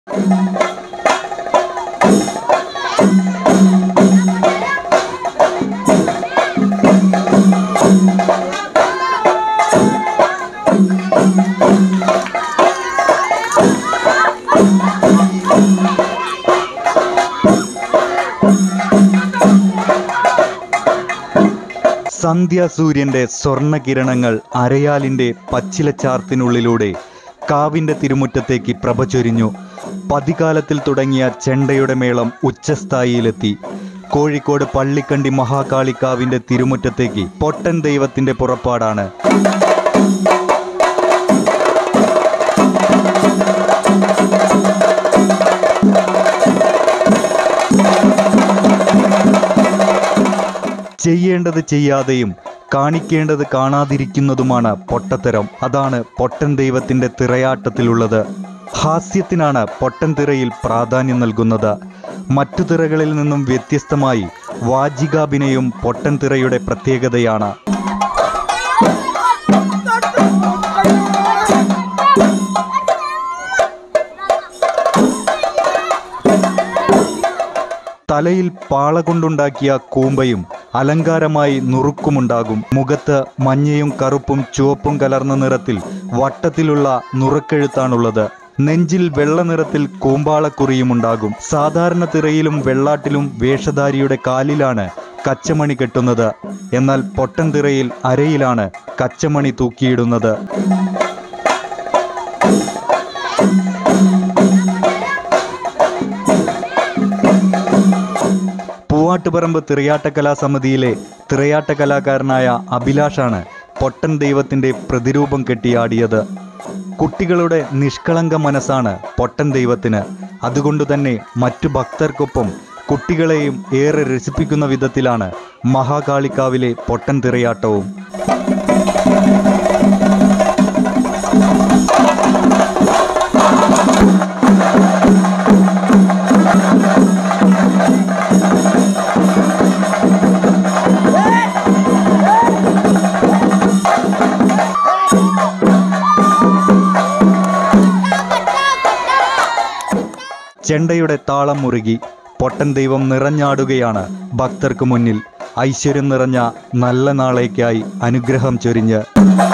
സന്ധ്യാസൂര്യന്റെ സ്വർണ്ണകിരണങ്ങൾ അരയാലിന്റെ പച്ചിലച്ചാർത്തിനുള്ളിലൂടെ കാവിന്റെ തിരുമുറ്റത്തേക്ക് പ്രഭ ചൊരിഞ്ഞു പതികാലത്തിൽ തുടങ്ങിയ ചെണ്ടയുടെ മേളം ഉച്ചസ്ഥായിയിലെത്തി കോഴിക്കോട് പള്ളിക്കണ്ടി മഹാകാളിക്കാവിന്റെ തിരുമുറ്റത്തേക്ക് പൊട്ടൻ ദൈവത്തിന്റെ പുറപ്പാടാണ് ചെയ്യേണ്ടത് ചെയ്യാതെയും കാണിക്കേണ്ടത് കാണാതിരിക്കുന്നതുമാണ് പൊട്ടത്തരം അതാണ് പൊട്ടൻ ദൈവത്തിന്റെ തിറയാട്ടത്തിലുള്ളത് ഹാസ്യത്തിനാണ് പൊട്ടൻ തിറയിൽ പ്രാധാന്യം നൽകുന്നത് മറ്റു തിറകളിൽ നിന്നും വ്യത്യസ്തമായി വാചികാഭിനയം പൊട്ടൻ തിറയുടെ പ്രത്യേകതയാണ് തലയിൽ പാള കൊണ്ടുണ്ടാക്കിയ കൂമ്പയും അലങ്കാരമായി നുറുക്കുമുണ്ടാകും മുഖത്ത് മഞ്ഞയും കറുപ്പും ചുവപ്പും കലർന്ന നിറത്തിൽ വട്ടത്തിലുള്ള നുറുക്കെഴുത്താണുള്ളത് നെഞ്ചിൽ വെള്ള നിറത്തിൽ കൂമ്പാളക്കുറിയുമുണ്ടാകും സാധാരണ തിറയിലും വെള്ളാട്ടിലും വേഷധാരിയുടെ കാലിലാണ് കച്ചമണി കെട്ടുന്നത് എന്നാൽ പൊട്ടൻ തിറയിൽ അരയിലാണ് കച്ചമണി തൂക്കിയിടുന്നത് പൂവാട്ടുപറമ്പ് തിറയാട്ട കലാസമിതിയിലെ തിറയാട്ട കലാകാരനായ അഭിലാഷാണ് പൊട്ടൻ ദൈവത്തിന്റെ പ്രതിരൂപം കെട്ടിയാടിയത് കുട്ടികളുടെ നിഷ്കളങ്ക മനസ്സാണ് പൊട്ടൻ ദൈവത്തിന് അതുകൊണ്ട് തന്നെ മറ്റു ഭക്തർക്കൊപ്പം കുട്ടികളെയും ഏറെ രസിപ്പിക്കുന്ന വിധത്തിലാണ് മഹാകാളിക്കാവിലെ പൊട്ടൻ തിറയാട്ടവും ചെണ്ടയുടെ താളം മുറുകി പൊട്ടൻ ദൈവം നിറഞ്ഞാടുകയാണ് ഭക്തർക്ക് മുന്നിൽ ഐശ്വര്യം നിറഞ്ഞ നല്ല നാളേക്കായി അനുഗ്രഹം ചൊരിഞ്ഞ്